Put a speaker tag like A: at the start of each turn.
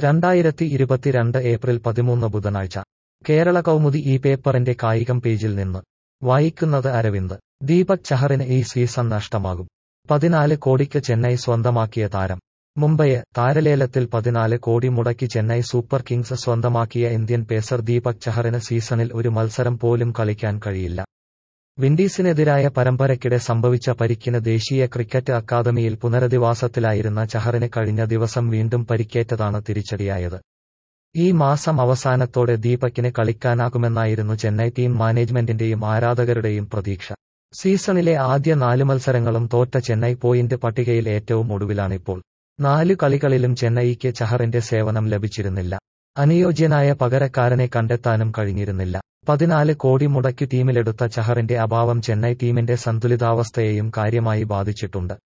A: രണ്ടായിരത്തി ഇരുപത്തിരണ്ട് ഏപ്രിൽ പതിമൂന്ന് ബുധനാഴ്ച കേരള കൗമുദി ഈ പേപ്പറിന്റെ കായികം പേജിൽ നിന്ന് വായിക്കുന്നത് അരവിന്ദ് ദീപക് ചഹറിന് ഈ സീസൺ നഷ്ടമാകും പതിനാല് കോടിക്ക് ചെന്നൈ സ്വന്തമാക്കിയ താരം മുംബൈ താരലേലത്തിൽ പതിനാല് കോടി മുടക്കി ചെന്നൈ സൂപ്പർ കിങ്സ് സ്വന്തമാക്കിയ ഇന്ത്യൻ പേസർ ദീപക് ചഹറിന് സീസണിൽ ഒരു മത്സരം പോലും കളിക്കാൻ കഴിയില്ല വിൻഡീസിനെതിരായ പരമ്പരയ്ക്കിടെ സംഭവിച്ച പരിക്കിന് ദേശീയ ക്രിക്കറ്റ് അക്കാദമിയിൽ പുനരധിവാസത്തിലായിരുന്ന ചഹറിന് കഴിഞ്ഞ ദിവസം വീണ്ടും പരിക്കേറ്റതാണ് തിരിച്ചടിയായത് ഈ മാസം അവസാനത്തോടെ ദീപക്കിന് കളിക്കാനാകുമെന്നായിരുന്നു ചെന്നൈ ടീം മാനേജ്മെന്റിന്റെയും ആരാധകരുടെയും പ്രതീക്ഷ സീസണിലെ ആദ്യ നാല് മത്സരങ്ങളും തോറ്റ ചെന്നൈ പോയിന്റ് പട്ടികയിൽ ഏറ്റവും ഒടുവിലാണിപ്പോൾ നാലു കളികളിലും ചെന്നൈയ്ക്ക് ചഹറിന്റെ സേവനം ലഭിച്ചിരുന്നില്ല അനുയോജ്യനായ പകരക്കാരനെ കണ്ടെത്താനും കഴിഞ്ഞിരുന്നില്ല പതിനാല് കോടി മുടക്കി ടീമിലെടുത്ത ചഹറിന്റെ അഭാവം ചെന്നൈ ടീമിന്റെ സന്തുലിതാവസ്ഥയെയും കാര്യമായി ബാധിച്ചിട്ടുണ്ട്